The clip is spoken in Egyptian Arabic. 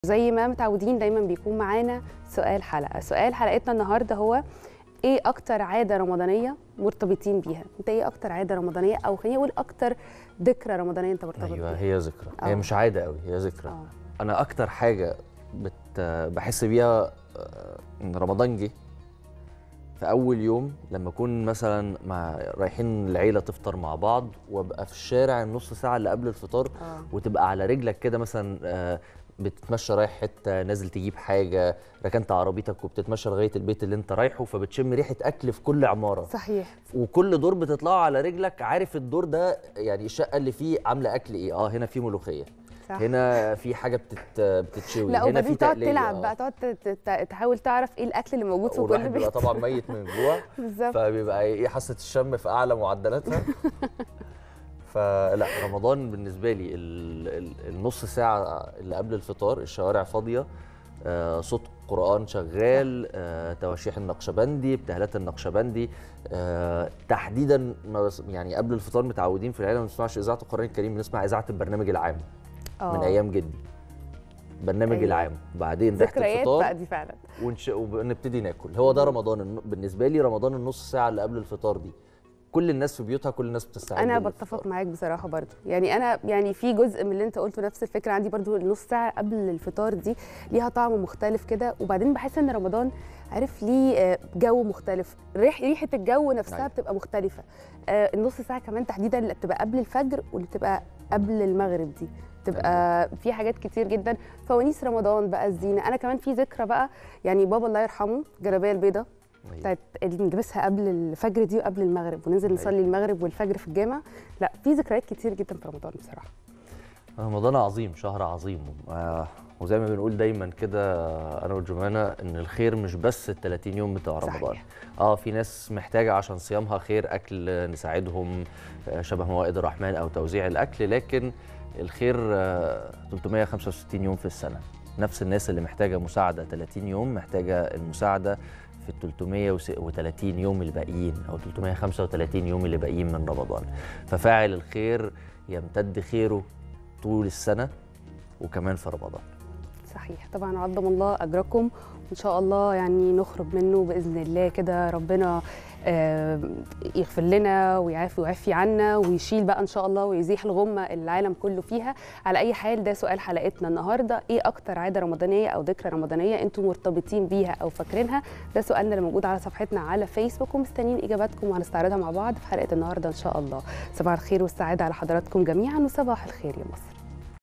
زي ما متعودين دايما بيكون معانا سؤال حلقه سؤال حلقتنا النهارده هو ايه اكتر عاده رمضانيه مرتبطين بيها انت ايه اكتر عاده رمضانيه او خليني اقول اكتر ذكرى رمضانيه انت مرتبط ايوه بيها هي ذكرى آه. هي مش عاده قوي هي ذكرى اه انا اكتر حاجه بت بحس بيها آه، ان رمضان جه في اول يوم لما اكون مثلا مع رايحين العيله تفطر مع بعض وابقى في الشارع النص ساعه اللي قبل الفطار اه وتبقى على رجلك كده مثلا آه، بتتمشى رايح حته نازل تجيب حاجه ركنت عربيتك وبتتمشى لغايه البيت اللي انت رايحه فبتشم ريحه اكل في كل عماره صحيح وكل دور بتطلعه على رجلك عارف الدور ده يعني الشقه اللي فيه عامله اكل ايه اه هنا في ملوخيه صح هنا في حاجه بتت بتتشوي لا هنا في وبعدين تقعد تقلية، تلعب آه. بقى تقعد ت- ت- تحاول تعرف ايه الاكل اللي موجود في كل والواحد بيبقى بيت طبعا ميت من جوع بالظبط فبيبقى ايه حاسه الشم في اعلى معدلاتها فلا رمضان بالنسبه لي ال- ال- النص ساعه اللي قبل الفطار الشوارع فاضيه آه، صوت قرآن شغال آه، تواشيح النقشبندي ابتهالات النقشبندي آه، تحديدا ما بس يعني قبل الفطار متعودين في العيله ما بنسمعش اذاعه القرآن الكريم بنسمع اذاعه البرنامج العام من آه. ايام جدي البرنامج أيوة. العام بعدين ريحه ذكريات الفطار بقى دي فعلا ونش... ونبتدي ناكل هو ده رمضان الن- بالنسبه لي رمضان النص ساعه اللي قبل الفطار دي كل الناس في بيوتها كل الناس بتستعد انا للفطار. بتفق معاك بصراحه برضو يعني انا يعني في جزء من اللي انت قلته نفس الفكره عندي برضو النص ساعه قبل الفطار دي ليها طعم مختلف كده وبعدين بحس ان رمضان عارف ليه آه، جو مختلف ريح ريحه الجو نفسها أيوة. بتبقى مختلفه آه، النص ساعه كمان تحديدا اللي بتبقى قبل الفجر واللي بتبقى قبل المغرب دي بتبقى في حاجات كتير جدا فوانيس رمضان بقى الزينه انا كمان في ذكرى بقى يعني بابا الله يرحمه الجلابيه البيضاء أيوة. بتاعت اللي بنلبسها قبل الفجر دي وقبل المغرب وننزل أيوة. نصلي المغرب والفجر في الجامع لا في ذكريات كتير جدا في رمضان بصراحه رمضان عظيم شهر عظيم آه وزي ما بنقول دايما كده انا والجمانه ان الخير مش بس ال 30 يوم بتوع صحيح. رمضان اه في ناس محتاجه عشان صيامها خير اكل نساعدهم آه، شبه موائد الرحمن او توزيع الاكل لكن الخير آه 365 يوم في السنه نفس الناس اللي محتاجه مساعده 30 يوم محتاجه المساعده في ال 330 يوم الباقيين او 335 يوم اللي باقيين من رمضان ففاعل الخير يمتد خيره طول السنه وكمان في رمضان صحيح طبعا عظم الله اجركم وان شاء الله يعني نخرج منه باذن الله كده ربنا آه، يغفر لنا ويعافي ويعفي عنا ويشيل بقى ان شاء الله ويزيح الغمه اللي العالم كله فيها على اي حال ده سؤال حلقتنا النهارده ايه اكتر عاده رمضانيه او ذكرى رمضانيه انتم مرتبطين بيها او فاكرينها ده سؤالنا اللي موجود على صفحتنا على فيسبوك ومستنيين اجاباتكم وهنستعرضها مع بعض في حلقه النهارده ان شاء الله صباح الخير والسعاده على حضراتكم جميعا وصباح الخير يا مصر